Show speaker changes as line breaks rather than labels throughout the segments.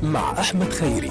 مع أحمد خيري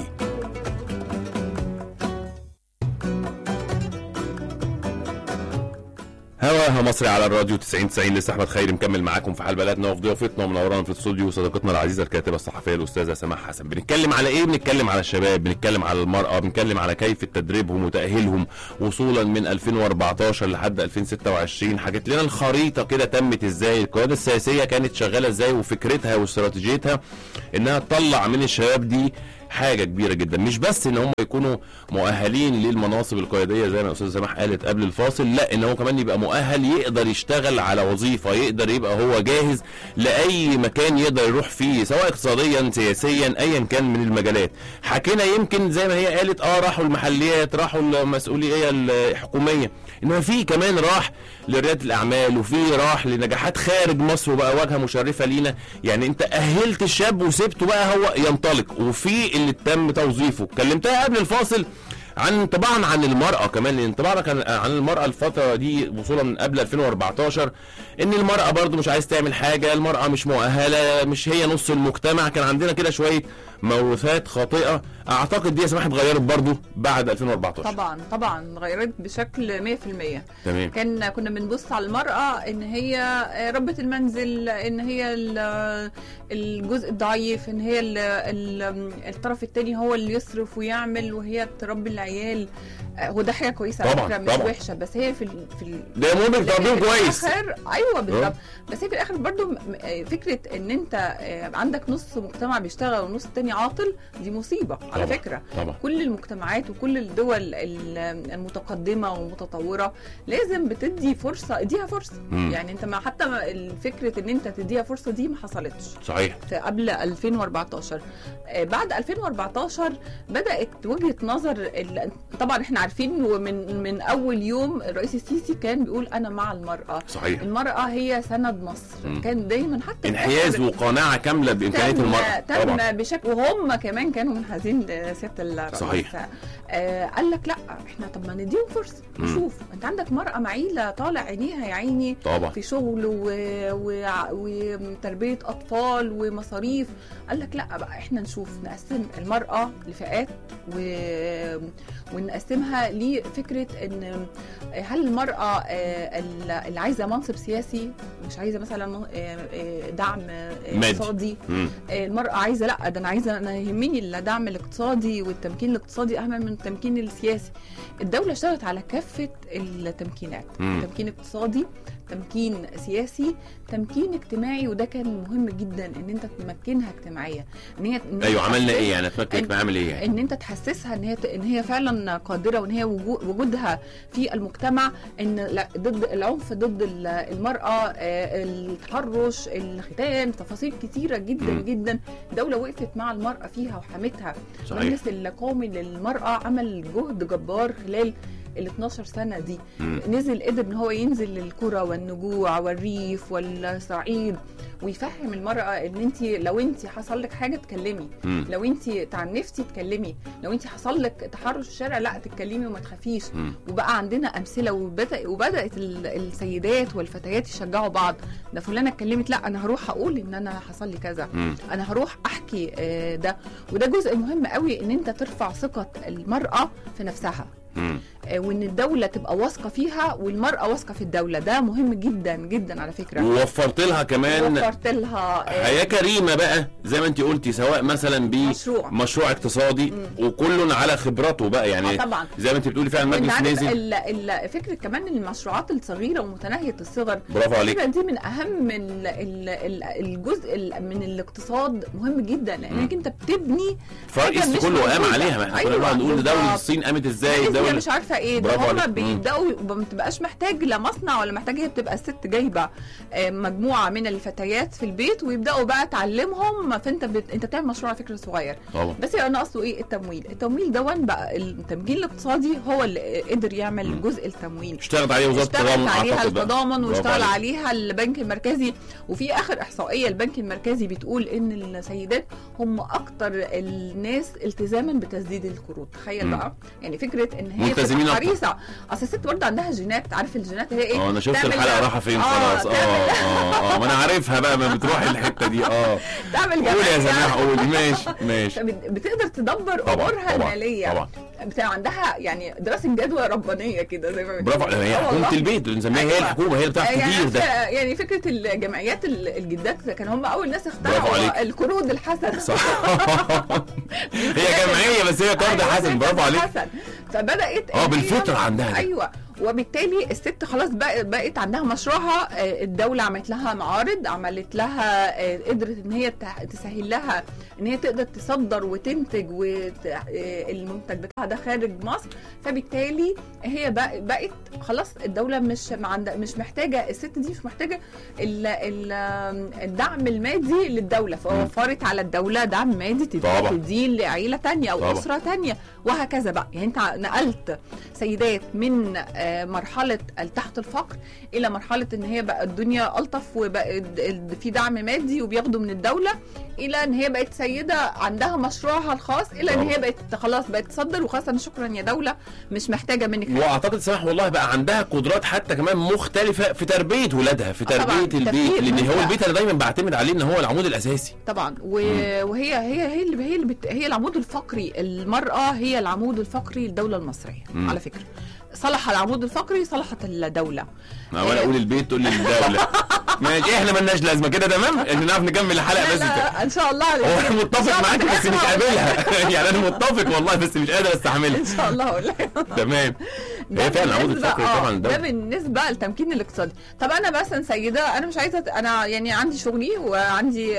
هواها مصري على الراديو 90 90 لسه احمد خيري مكمل معاكم في حال بلدنا وفي ضيافتنا ومنورانا في الاستوديو صديقتنا العزيزه الكاتبه الصحفيه الاستاذه سماح حسن بنتكلم على ايه بنتكلم على الشباب بنتكلم على المراه بنتكلم على كيفيه تدريبهم وتاهيلهم وصولا من 2014 لحد 2026 حكت لنا الخريطه كده تمت ازاي القياده السياسيه كانت شغاله ازاي وفكرتها واستراتيجيتها انها تطلع من الشباب دي حاجه كبيره جدا مش بس ان هم يكونوا مؤهلين للمناصب القياديه زي ما الاستاذه سماح قالت قبل الفاصل لا ان هو كمان يبقى مؤهل يقدر يشتغل على وظيفه يقدر يبقى هو جاهز لاي مكان يقدر يروح فيه سواء اقتصاديا سياسيا ايا كان من المجالات حكينا يمكن زي ما هي قالت اه راحوا المحليات راحوا المسؤوليه الحكوميه انما في كمان راح لرياده الاعمال وفي راح لنجاحات خارج مصر وبقى واجهه مشرفه لينا يعني انت اهلت الشاب وسبته بقى هو ينطلق وفي اللي تم توظيفه كلمتها قبل الفاصل عن طبعا عن المرأة كمان لأن طبعا كان عن المرأة الفترة دي وصولا من قبل 2014 إن المرأة برضو مش عايز تعمل حاجة المرأة مش مؤهلة مش هي نص المجتمع كان عندنا كده شوية موروثات خاطئة أعتقد دي سماح اتغيرت برضو بعد 2014
طبعا طبعا اتغيرت بشكل 100%
تمام
كان كنا بنبص على المرأة ان هي ربة المنزل ان هي ال- الجزء الضعيف ان هي ال- ال- الطرف التاني هو اللي يصرف ويعمل وهي تربي العيال وده حاجة كويسة على
طبعاً،
فكرة مش
طبعاً.
وحشة بس هي في ال- في ال-
ده ممكن
لكن
تربيهم
في
كويس
الآخر ايوه بالظبط
أه.
بس هي في الاخر برضو م- م- فكره ان انت آه، عندك نص مجتمع بيشتغل والنص التاني عاطل دي مصيبه على
طبعاً.
فكره
طبعا
كل المجتمعات وكل الدول ال- المتقدمه والمتطوره لازم بتدي فرصه اديها فرصه
مم.
يعني انت ما حتى ما- الفكره ان انت تديها فرصه دي ما حصلتش
صحيح
في قبل 2014 آه، بعد 2014 بدات وجهه نظر ال- طبعا احنا عارفين ومن من اول يوم الرئيس السيسي كان بيقول انا مع المراه
صحيح
المراه هي سند مصر
مم.
كان دايما حتى
انحياز وقناعة كاملة بإمكانية
تم-
المرأة
تم
طبعا
بشكل وهم كمان كانوا منحازين لسياده الرئيس
صحيح.
آه قال لك لا احنا طب ما نديهم فرصه
مم.
نشوف انت عندك مراه معيله طالع عينيها يا عيني
طبعا
في شغل و... و... وتربيه اطفال ومصاريف قال لك لا بقى احنا نشوف نقسم المراه لفئات و... ونقسمها لفكره ان هل المراه آه، اللي عايزه منصب سياسي مش عايزه مثلا آه، آه، دعم آه،
مادي.
اقتصادي
مم.
آه، المرأة عايزة لا ده أنا عايزة أنا يهمني الدعم الاقتصادي والتمكين الاقتصادي أهم من التمكين السياسي الدولة اشتغلت على كافة التمكينات
مم.
تمكين اقتصادي تمكين سياسي تمكين اجتماعي وده كان مهم جدا ان انت تمكنها اجتماعيا ان هي إن هي
ايوه عملنا
تحسس-
ايه يعني اتمكنك
إن-
بعمل ايه يعني
ان انت تحسسها ان هي ان هي فعلا قادره وان هي وجو- وجودها في المجتمع ان لا ضد العنف ضد ال- المراه آه، التحرش الختان تفاصيل كتيره جدا
مم.
جدا الدوله وقفت مع المراه فيها وحمتها
صحيح
المجلس القومي للمراه عمل جهد جبار خلال ال 12 سنه دي
مم.
نزل قدر ان هو ينزل للقرى والنجوع والريف والصعيد ويفهم المراه ان انت لو انت حصل لك حاجه تكلمي
مم.
لو انت تعنفتي تكلمي لو انت حصل لك تحرش في الشارع لا تتكلمي وما تخافيش
مم.
وبقى عندنا امثله وبدأ وبدات ال- السيدات والفتيات يشجعوا بعض ده فلانه اتكلمت لا انا هروح اقول ان انا حصل لي كذا
مم.
انا هروح احكي آه، ده وده جزء مهم قوي ان انت ترفع ثقه المراه في نفسها
مم.
آه، وان الدوله تبقى واثقه فيها والمراه واثقه في الدوله ده مهم جدا جدا على فكره
ووفرت لها كمان
وفرت لها آه،
حياه كريمه بقى زي ما انت قلتي سواء مثلا
مشروع.
بمشروع اقتصادي
مم.
وكل على خبراته بقى يعني
آه، طبعا
زي ما انت بتقولي فعلا
انت
المجلس
عارف
نزل
ال- ال- فكره كمان المشروعات الصغيره ومتناهيه الصغر
برافو عليك
الفكره دي من اهم ال- ال- ال- الجزء ال- من الاقتصاد مهم جدا لانك انت بتبني
فرق
حاجة
ايست
مش
كله قام
موجودة.
عليها ما احنا كنا
أيوة،
بنقعد نقول دوله
بالظبط.
الصين قامت ازاي
ماليزيا
دوله
مش عارفه ايه ده
برافو
هم
عليك. مم.
بيبداوا ما بتبقاش محتاج لا مصنع ولا محتاج هي بتبقى الست جايبه آه، مجموعه من الفتيات في البيت ويبداوا بقى تعلمهم فانت بت... انت بتعمل مشروع على فكره صغير
طبعا
بس هي ناقصه ايه التمويل التمويل دون بقى التمكين الاقتصادي هو اللي قدر يعمل
مم.
جزء التمويل
اشتغلت عليه وزاره
اشتغلت
التضامن
عليها
اعتقد بقى.
التضامن
برافو
واشتغل
عليك.
عليها البنك المركزي وفي اخر احصائيه البنك المركزي بتقول ان السيدات هم اكتر الناس التزاما بتسديد القروض تخيل
مم.
بقى يعني فكره ان هي
ملتزمين مين أكتر؟
حريصه اصل الست برضه عندها جينات عارف الجينات هي ايه
اه انا شفت
تعمل-
الحلقه رايحه فين
آه،
خلاص اه
تعمل-
اه اه ما انا عارفها بقى ما بتروح الحته دي اه
تعمل
قول يا
جمعية.
سماح قول ماشي ماشي
فبت- بتقدر تدبر
طبعا
امورها
طبعا
الماليه
طبعا
بتاع عندها يعني دراسه جدوى ربانيه كده زي ما
برافو
بتقول.
هي
آه
حكومه
والله.
البيت بنسميها هي
أيوة.
الحكومه هي اللي بتعرف
يعني
تدير ده
عارفة- يعني فكره الجمعيات ال- الجدات كان هم اول ناس
برافو
اخترعوا
عليك.
القروض الحسنه
صح هي جمعيه بس هي قرض
أيوة،
حسن برافو عليك
حسن. فبدات
اه
إن هي-
بالفطره عندها ده.
ايوه وبالتالي الست خلاص بقت بقت عندها مشروعها آه، الدوله عملت لها معارض عملت لها آه، قدرت ان هي تح- تسهل لها ان هي تقدر تصدر وتنتج والمنتج بتاعها ده خارج مصر فبالتالي هي بق- بقت خلاص الدوله مش ما عندها مش محتاجه الست دي مش محتاجه ال ال الدعم المادي للدوله فوفرت على الدوله دعم مادي تدي-
طبعا.
تديه لعيله تانية او
طبعا.
اسره تانية وهكذا بقى يعني انت نقلت سيدات من آه، مرحله تحت الفقر الى مرحله ان هي بقى الدنيا الطف وبقى ال- ال- في دعم مادي وبياخدوا من الدوله الى ان هي بقت سيده عندها مشروعها الخاص الى ان
طبعا.
هي بقت خلاص بقت تصدر وخلاص انا شكرا يا دوله مش محتاجه منك حاجة.
واعتقد سماح والله بقى عندها قدرات حتى كمان مختلفه في تربيه ولادها في
طبعاً،
تربيه البيت
تفكير
لان هو
مثلا.
البيت انا دايما بعتمد عليه ان هو العمود الاساسي
طبعا و... وهي هي هي اللي هي اللي بت... هي العمود الفقري المراه هي العمود الفقري للدوله المصريه
مم.
على فكره صلح العمود الفقري صلحت الدوله
انا عمال اقول البيت تقول لي الدوله ماشي احنا ملناش لازمه كده تمام احنا نعرف نكمل الحلقه
لا
بس كده.
لا ان شاء الله
هو انا
إن شاء
متفق
الله
معاك
في
بس
الآخر
مش
هقول
قابلها يعني انا متفق والله بس مش قادر استحملها
ان شاء الله هقول لك
تمام
ده
هي فعلا العمود
بالنسبة-
الفقري
آه،
طبعا
ده
الدوله
بالنسبه للتمكين الاقتصادي طب انا مثلا سيده انا مش عايزه انا يعني عندي شغلي وعندي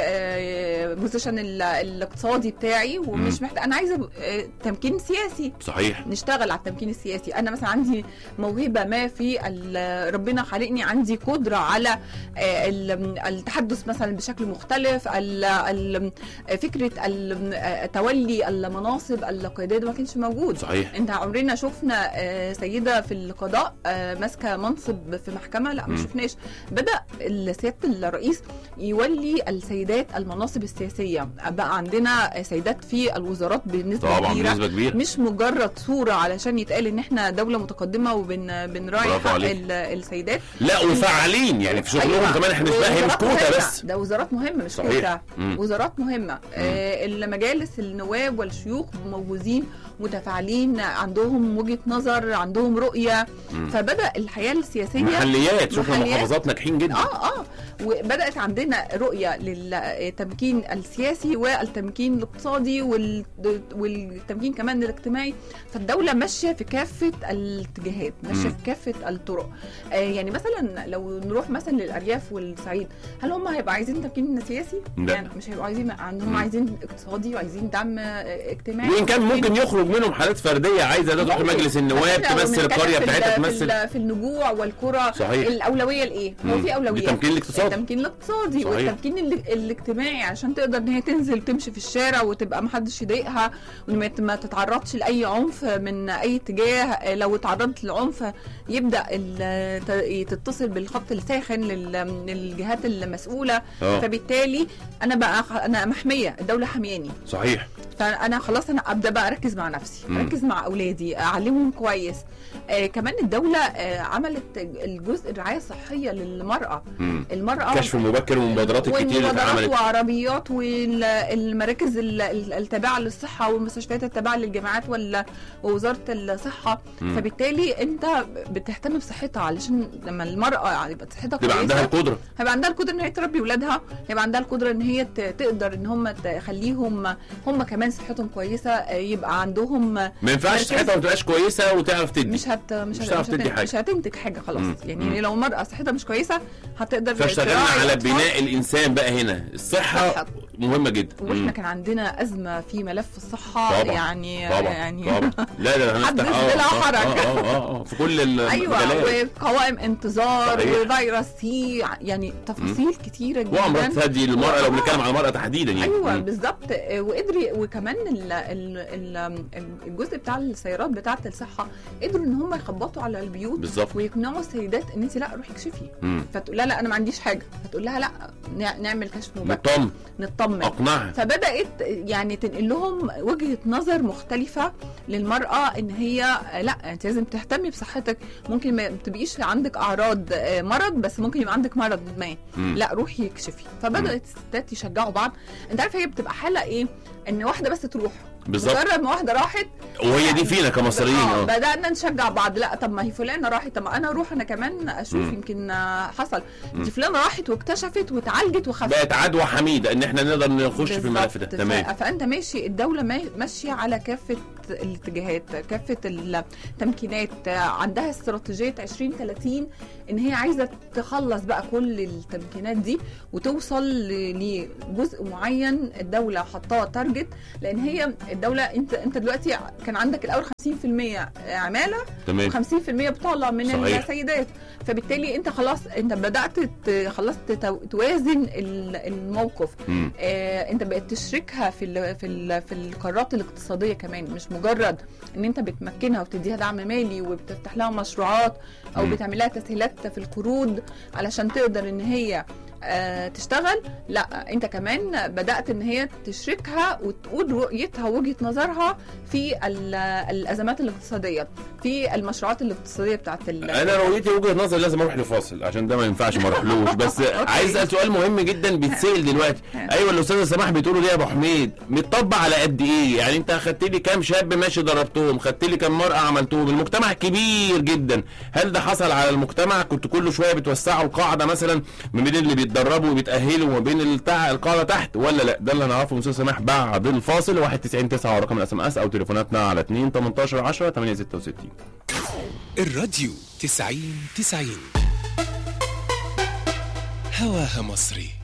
بوزيشن الاقتصادي بتاعي ومش محتاج انا عايزه آه، تمكين سياسي
صحيح
نشتغل على التمكين السياسي انا مثلا عندي موهبه ما في ال- ربنا خلقني عندي قدره على آه، ال- التحدث مثلا بشكل مختلف ال- ال- فكره ال- آه، تولي المناصب القياديه ده ما كانش موجود
صحيح
انت عمرنا شفنا آه، سيده في القضاء آه، ماسكه منصب في محكمه لا ما
مم.
شفناش بدا سياده الرئيس يولي السيدات المناصب السياسيه بقى عندنا سيدات في الوزارات بنسبه
طبعا
كبيره
بنسبه كبيره
مش مجرد صوره علشان يتقال ان احنا دوله متقدمه وبنراعي
برافو
حق
عليك.
ال- السيدات
لا وفعالين يعني في شغلهم
أيوة.
كمان احنا مش بقى هي مش
وزارات
كوتا
مهمة.
بس
ده وزارات مهمه مش
صحيح.
كوتا
مم.
وزارات مهمه آه المجالس النواب والشيوخ موجودين متفاعلين عندهم وجهه نظر عندهم رؤيه
مم.
فبدا الحياه السياسيه
محليات شفنا
محليات.
محافظات ناجحين جدا
اه اه وبدات عندنا رؤيه للتمكين السياسي والتمكين الاقتصادي وال- والتمكين كمان الاجتماعي فالدوله ماشيه في كافه الاتجاهات ماشيه
مم.
في كافه الطرق آه يعني مثلا لو نروح مثلا للارياف والصعيد هل هم هيبقوا عايزين تمكين سياسي؟
لا.
يعني مش هيبقوا عايزين عندهم
مم.
عايزين اقتصادي وعايزين دعم آه، اجتماعي
وان كان ممكن يخرج منهم حالات فرديه عايزه تروح
ممكن.
مجلس النواب
إحنا
تمثل
بنتكلم
القريه
في ال-
بتاعتها
في
تمثل
ال- في النجوع والقرى
صحيح
الاولويه لايه؟ هو
مم.
في اولويات
للتمكين الاقتصادي
التمكين الاقتصادي
صحيح.
والتمكين ال- الاجتماعي عشان تقدر ان هي تنزل تمشي في الشارع وتبقى محدش يضايقها وان ما- ما تتعرضش لاي عنف من اي اتجاه لو اتعرضت للعنف يبدا ال- ت- تتصل بالخط الساخن لل- للجهات المسؤوله
اه
فبالتالي انا بقى خ- انا محميه الدوله حمياني
صحيح
فانا خلاص انا ابدا بقى اركز مع نفسي
مم.
اركز مع اولادي اعلمهم كويس آه كمان الدوله آه عملت الجزء الرعايه الصحيه للمراه
مم.
المراه
كشف مبكر والمبادرات الكتير اللي
والمبادرات
اتعملت
وعربيات والمراكز ال- ال- التابعه للصحه والمستشفيات التابعه للجامعات ولا ووزاره الصحه
مم.
فبالتالي انت بتهتم بصحتها علشان لما المراه يبقى صحتها
تبقى عندها
كويسه
القدره
هيبقى عندها القدره ان هي تربي ولادها هيبقى عندها القدره ان هي ت- تقدر ان هم تخليهم هم كمان صحتهم كويسه آه، يبقى عندهم
ما ينفعش
مركز-
صحتها ما تبقاش كويسه وتعرف تدي
مش هت مش,
مش
هت...
هتعرف
مش,
تدي
هت...
حاجة.
مش هتنتج حاجه خلاص
مم.
يعني
مم.
لو المراه صحتها مش كويسه هتقدر
فاشتغلنا
تراعي
على
الأطفال.
بناء الانسان بقى هنا الصحه
صحة.
مهمه جدا
واحنا
مم.
كان عندنا ازمه في ملف الصحه
طبعا.
يعني
طبعا
يعني
طبعا لا لا هنفتح
حدث
اه
بلا
آه،
حرج.
اه اه اه في كل
ايوه
المجالات
وقوائم انتظار
صحيح.
وفيروس سي يعني تفاصيل كتيره جدا
وامراض ثدي للمراه لو
آه.
بنتكلم على المراه تحديدا يعني
ايوه
مم.
بالظبط آه، وقدر وكمان ال ال ال الجزء بتاع السيارات بتاعه الصحه قدروا ان هم يخبطوا على البيوت
بالظبط
ويقنعوا السيدات ان انت لا روحي اكشفي
مم.
فتقول لها لا انا ما عنديش حاجه فتقول لها لا نع- نعمل كشف مبكر
مطمن
نطمن تطمن
اقنعها
فبدات يعني تنقل لهم وجهه نظر مختلفه للمراه ان هي لا انت لازم تهتمي بصحتك ممكن ما تبقيش عندك اعراض آه، مرض بس ممكن يبقى عندك مرض ما
مم.
لا روحي اكشفي فبدات الستات يشجعوا بعض انت عارف هي بتبقى حاله ايه ان واحده بس تروح
بالظبط
مجرد ما واحده راحت
وهي دي فينا كمصريين
اه
اه
بدانا نشجع بعض لا طب ما هي فلانه راحت طب ما انا اروح انا كمان اشوف
مم.
يمكن آه، حصل
مم.
دي فلانه راحت واكتشفت واتعالجت وخفت
بقت عدوى حميده ان احنا نقدر نخش في الملف ده
بالظبط.
تمام
ف- فانت ماشي الدوله ما- ماشيه على كافه الاتجاهات كافه التمكينات عندها استراتيجيه 2030 ان هي عايزه تخلص بقى كل التمكينات دي وتوصل ل- لجزء معين الدوله حطاه تارجت لان هي الدوله انت انت دلوقتي كان عندك الاول 50% عماله
تمام
و50% بتطلع من
صحيح.
السيدات فبالتالي انت خلاص انت بدات ت- خلاص تتو- توازن ال- الموقف
مم.
آه، انت بقت تشركها في ال في ال في القرارات الاقتصاديه كمان مش مجرد ان انت بتمكنها وبتديها دعم مالي وبتفتح لها مشروعات او
مم.
بتعمل لها تسهيلات في القروض علشان تقدر ان هي آه، تشتغل لا انت كمان بدات ان هي تشركها وتقول رؤيتها ووجهه نظرها في ال- الازمات الاقتصاديه في المشروعات الاقتصاديه بتاعت ال-
انا رؤيتي وجهه نظري لازم اروح لفاصل عشان ده ما ينفعش ما اروحلوش بس عايز اسال سؤال مهم جدا بيتسال دلوقتي ايوه الاستاذه سماح بتقولوا ليه يا ابو حميد متطبق على قد ايه يعني انت اخدت لي كام شاب ماشي ضربتهم خدت لي كام مرأة عملتهم المجتمع كبير جدا هل ده حصل على المجتمع كنت كل شويه بتوسعوا القاعده مثلا ما بين اللي بيتدربوا وبيتاهلوا وما بين التع... القاعده تحت ولا لا ده اللي هنعرفه من استاذ سماح بعد الفاصل 91 9 رقم الاس ام اس او تليفوناتنا على 2 18 10 866
الراديو تسعين تسعين هواها مصري